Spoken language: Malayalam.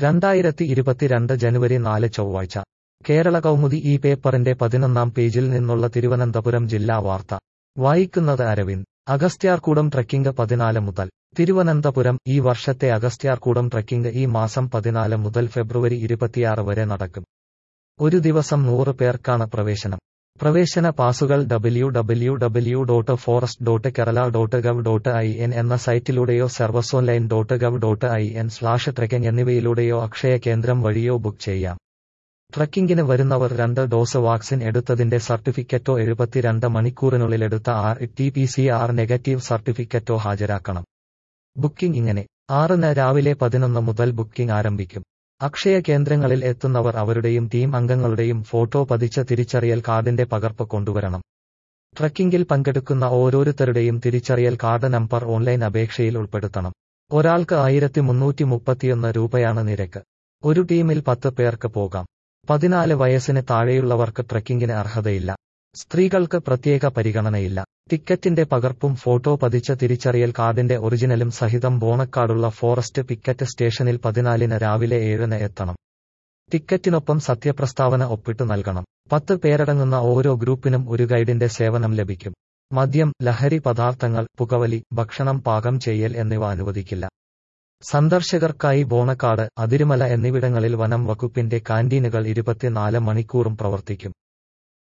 രണ്ടായിരത്തി ഇരുപത്തിരണ്ട് ജനുവരി നാല് ചൊവ്വാഴ്ച കേരള കൗമുദി ഈ പേപ്പറിന്റെ പതിനൊന്നാം പേജിൽ നിന്നുള്ള തിരുവനന്തപുരം ജില്ലാ വാർത്ത വായിക്കുന്നത് അരവിന്ദ് അഗസ്ത്യാർകൂടം ട്രക്കിംഗ് പതിനാല് മുതൽ തിരുവനന്തപുരം ഈ വർഷത്തെ അഗസ്ത്യാർകൂടം ട്രക്കിംഗ് ഈ മാസം പതിനാല് മുതൽ ഫെബ്രുവരി ഇരുപത്തിയാറ് വരെ നടക്കും ഒരു ദിവസം നൂറ് പേർക്കാണ് പ്രവേശനം പ്രവേശന പാസുകൾ W W W dot forest dot Kerala dot gov dot I N എന്ന സൈറ്റിലൂടെയോ service online dot gov dot I N slash trekking എന്നിവയിലൂടെയോ അക്ഷയ കേന്ദ്രം വഴിയോ ബുക്ക് ചെയ്യാം ട്രക്കിംഗിന് വരുന്നവർ രണ്ട് ഡോസ് വാക്സിൻ എടുത്തതിന്റെ സർട്ടിഫിക്കറ്റോ എഴുപത്തിരണ്ട് മണിക്കൂറിനുള്ളിൽ എടുത്ത R T P C R negative സർട്ടിഫിക്കറ്റോ ഹാജരാക്കണം ബുക്കിംഗ് ഇങ്ങനെ ആറിന് രാവിലെ പതിനൊന്ന് മുതൽ ബുക്കിംഗ് ആരംഭിക്കും അക്ഷയ കേന്ദ്രങ്ങളിൽ എത്തുന്നവർ അവരുടെയും ടീം അംഗങ്ങളുടെയും ഫോട്ടോ പതിച്ച തിരിച്ചറിയൽ കാർഡിന്റെ പകർപ്പ് കൊണ്ടുവരണം ട്രക്കിംഗിൽ പങ്കെടുക്കുന്ന ഓരോരുത്തരുടെയും തിരിച്ചറിയൽ കാർഡ് നമ്പർ ഓൺലൈൻ അപേക്ഷയിൽ ഉൾപ്പെടുത്തണം ഒരാൾക്ക് ആയിരത്തി മുന്നൂറ്റി മുപ്പത്തിയൊന്ന് രൂപയാണ് നിരക്ക് ഒരു ടീമിൽ പത്ത് പേർക്ക് പോകാം പതിനാല് വയസ്സിന് താഴെയുള്ളവർക്ക് ട്രക്കിംഗിന് അർഹതയില്ല സ്ത്രീകൾക്ക് പ്രത്യേക പരിഗണനയില്ല ടിക്കറ്റിന്റെ പകർപ്പും ഫോട്ടോ പതിച്ച തിരിച്ചറിയൽ കാർഡിന്റെ ഒറിജിനലും സഹിതം ബോണക്കാടുള്ള ഫോറസ്റ്റ് പിക്കറ്റ് സ്റ്റേഷനിൽ പതിനാലിന് രാവിലെ ഏഴിന് എത്തണം ടിക്കറ്റിനൊപ്പം സത്യപ്രസ്താവന ഒപ്പിട്ടു നൽകണം പത്ത് പേരടങ്ങുന്ന ഓരോ ഗ്രൂപ്പിനും ഒരു ഗൈഡിന്റെ സേവനം ലഭിക്കും മദ്യം ലഹരി പദാർത്ഥങ്ങൾ പുകവലി ഭക്ഷണം പാകം ചെയ്യൽ എന്നിവ അനുവദിക്കില്ല സന്ദർശകർക്കായി ബോണക്കാട് അതിരുമല എന്നിവിടങ്ങളിൽ വനം വകുപ്പിന്റെ കാന്റീനുകൾ ഇരുപത്തിനാല് മണിക്കൂറും പ്രവർത്തിക്കും